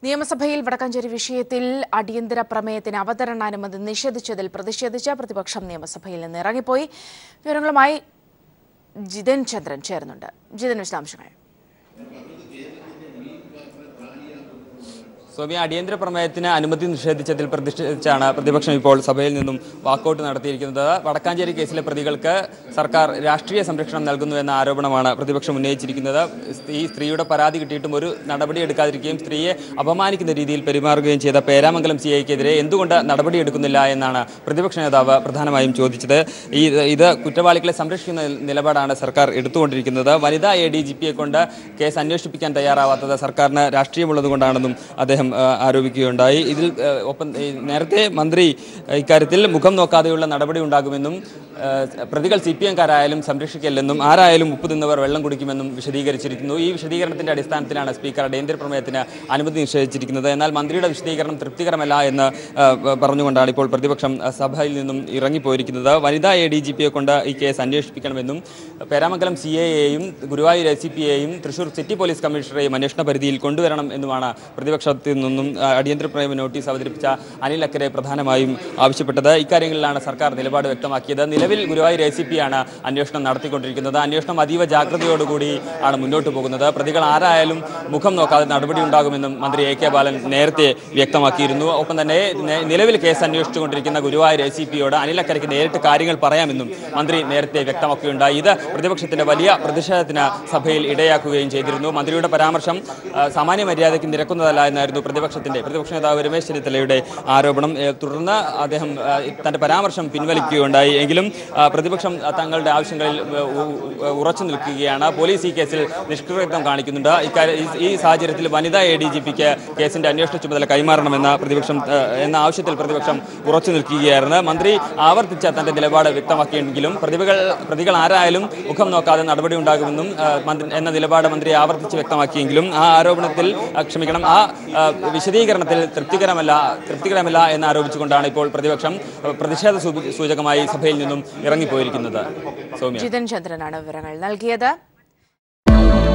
നിയമസഭയിൽ വടക്കാഞ്ചേരി വിഷയത്തിൽ അടിയന്തര പ്രമേയത്തിന് അവതരണാനുമതി നിഷേധിച്ചതിൽ പ്രതിഷേധിച്ച് പ്രതിപക്ഷം നിയമസഭയിൽ നിന്ന് ഇറങ്ങിപ്പോയി വിവരങ്ങളുമായി ജിതൻ ചന്ദ്രൻ ചേരുന്നുണ്ട് ജിതൻ വിശദാംശങ്ങൾ സോമ്യ അടിയന്തര പ്രമേയത്തിന് അനുമതി നിഷേധിച്ചതിൽ പ്രതിഷേധിച്ചാണ് പ്രതിപക്ഷം ഇപ്പോൾ സഭയിൽ നിന്നും വാക്കൌട്ട് നടത്തിയിരിക്കുന്നത് വടക്കാഞ്ചേരി കേസിലെ പ്രതികൾക്ക് സർക്കാർ രാഷ്ട്രീയ സംരക്ഷണം നൽകുന്നു എന്ന ആരോപണമാണ് പ്രതിപക്ഷം ഉന്നയിച്ചിരിക്കുന്നത് ഈ സ്ത്രീയുടെ പരാതി കിട്ടിയിട്ടും ഒരു നടപടി എടുക്കാതിരിക്കുകയും സ്ത്രീയെ അപമാനിക്കുന്ന രീതിയിൽ പെരുമാറുകയും ചെയ്ത പേരാമംഗലം സി ഐക്കെതിരെ എന്തുകൊണ്ട് നടപടിയെടുക്കുന്നില്ല എന്നാണ് പ്രതിപക്ഷ നേതാവ് പ്രധാനമായും ചോദിച്ചത് ഈ ഇത് കുറ്റവാളികളെ സംരക്ഷിക്കുന്ന നിലപാടാണ് സർക്കാർ എടുത്തുകൊണ്ടിരിക്കുന്നത് വനിതാ എ ഡി ജി പിയെ കൊണ്ട് കേസ് അന്വേഷിപ്പിക്കാൻ തയ്യാറാവാത്തത് സർക്കാരിന് രാഷ്ട്രീയമുള്ളത് കൊണ്ടാണെന്നും അദ്ദേഹം ആ, ആരോപിക്കുകയുണ്ടായി ഇതിൽ ആ, ഒപ്പം ഈ നേരത്തെ മന്ത്രി ആ, ഇക്കാര്യത്തിൽ മുഖം നോക്കാതെയുള്ള നടപടി ഉണ്ടാകുമെന്നും ആ, പ്രതികൾ സി പി എംകാരായാലും സംരക്ഷിക്കില്ലെന്നും ആരായാലും ഉപ്പ് തിന്നവർ വെള്ളം കുടിക്കുമെന്നും വിശദീകരിച്ചിരിക്കുന്നു ഈ വിശദീകരണത്തിന്റെ അടിസ്ഥാനത്തിലാണ് സ്പീക്കർ അടിയന്തര പ്രമേയത്തിന് അനുമതി നിഷേധിച്ചിരിക്കുന്നത് എന്നാൽ മന്ത്രിയുടെ വിശദീകരണം തൃപ്തികരമല്ല എന്ന് ആ, പറഞ്ഞുകൊണ്ടാണ് ഇപ്പോൾ പ്രതിപക്ഷം ആ, സഭയിൽ നിന്നും ഇറങ്ങിപ്പോയിരിക്കുന്നത് വനിതാ എ ഡി ജി പിയെ കൊണ്ട് ഈ കേസ് അന്വേഷിപ്പിക്കണമെന്നും പേരാമംഗലം സി എയെയും ഗുരുവായൂർ എ സി പിയെയും തൃശൂർ സിറ്റി പോലീസ് കമ്മീഷണറെയും അന്വേഷണ പരിധിയിൽ കൊണ്ടുവരണം എന്നുമാണ് പ്രതിപക്ഷത്തിൽ നിന്നും ആ, അടിയന്തര പ്രമേയ നോട്ടീസ് അവതരിപ്പിച്ച അനിൽ അക്കരെ പ്രധാനമായും ആവശ്യപ്പെട്ടത് ഇക്കാര്യങ്ങളിലാണ് സർക്കാർ നിലപാട് വ്യക്തമാക്കിയത് നിലവിൽ ഗുരുവായൂർ എ സി പി ആണ് അന്വേഷണം നടത്തിക്കൊണ്ടിരിക്കുന്നത് അന്വേഷണം അതീവ ജാഗ്രതയോടുകൂടി ആണ് മുന്നോട്ട് പോകുന്നത് പ്രതികൾ ആരായാലും മുഖം നോക്കാതെ നടപടി ഉണ്ടാകുമെന്നും മന്ത്രി എ കെ ബാലൻ നേരത്തെ വ്യക്തമാക്കിയിരുന്നു ഒപ്പം തന്നെ നെ- നിലവിൽ കേസ് അന്വേഷിച്ചുകൊണ്ടിരിക്കുന്ന ഗുരുവായൂർ എ സി പിയോട് അനിലക്കരയ്ക്ക് നേരിട്ട് കാര്യങ്ങൾ പറയാമെന്നും മന്ത്രി നേരത്തെ വ്യക്തമാക്കുകയുണ്ടായി ഇത് പ്രതിപക്ഷത്തിന്റെ വലിയ പ്രതിഷേധത്തിന് സഭയിൽ ഇടയാക്കുകയും ചെയ്തിരുന്നു മന്ത്രിയുടെ പരാമർശം ആ, സാമാന്യ മര്യാദയ്ക്ക് നിരക്കുന്നതല്ല എന്നായിരുന്നു പ്രതിപക്ഷത്തിന്റെ പ്രതിപക്ഷ നേതാവ് രമേശ് ചെന്നിത്തലയുടെ ആരോപണം ഏ, തുടർന്ന് അദ്ദേഹം ആ, തന്റെ പരാമർശം പിൻവലിക്കുകയുണ്ടായി എങ്കിലും ആ, പ്രതിപക്ഷം ആ, തങ്ങളുടെ ആവശ്യങ്ങളിൽ ഉ- ഉ- ഉറച്ചു നിൽക്കുകയാണ് പോലീസ് ഈ കേസിൽ നിഷ്ക്രിയത്വം കാണിക്കുന്നുണ്ട് ഇക്കാര്യ ഈ- ഈ സാഹചര്യത്തിൽ വനിതാ എ ഡി ജി പിക്ക് കേസിന്റെ അന്വേഷണ ചുമതല കൈമാറണമെന്ന പ്രതിപക്ഷം ആ, എന്ന ആവശ്യത്തിൽ പ്രതിപക്ഷം ഉറച്ചു നിൽക്കുകയായിരുന്നു മന്ത്രി ആവർത്തിച്ച തന്റെ നിലപാട് വ്യക്തമാക്കിയെങ്കിലും പ്രതികൾ പ്രതികൾ ആരായാലും മുഖം നോക്കാതെ നടപടി ഉണ്ടാകുമെന്നും ആ, മന്ത്രി എന്ന നിലപാട് മന്ത്രി ആവർത്തിച്ച് വ്യക്തമാക്കിയെങ്കിലും ആ ആരോപണത്തിൽ ആ, ക്ഷമിക്കണം ആ ആ, വിശദീകരണത്തിൽ തൃപ്തികരമല്ല തൃപ്തികരമല്ല എന്ന് ആരോപിച്ചുകൊണ്ടാണ് ഇപ്പോൾ പ്രതിപക്ഷം ആ, പ്രതിഷേധ സൂചി- സൂചകമായി സഭയിൽ നിന്നും ഇറങ്ങിപ്പോയിരിക്കുന്നത് സൗമ്യ ജിതൻ ചന്ദ്രനാണ് വിവരങ്ങൾ നൽകിയത്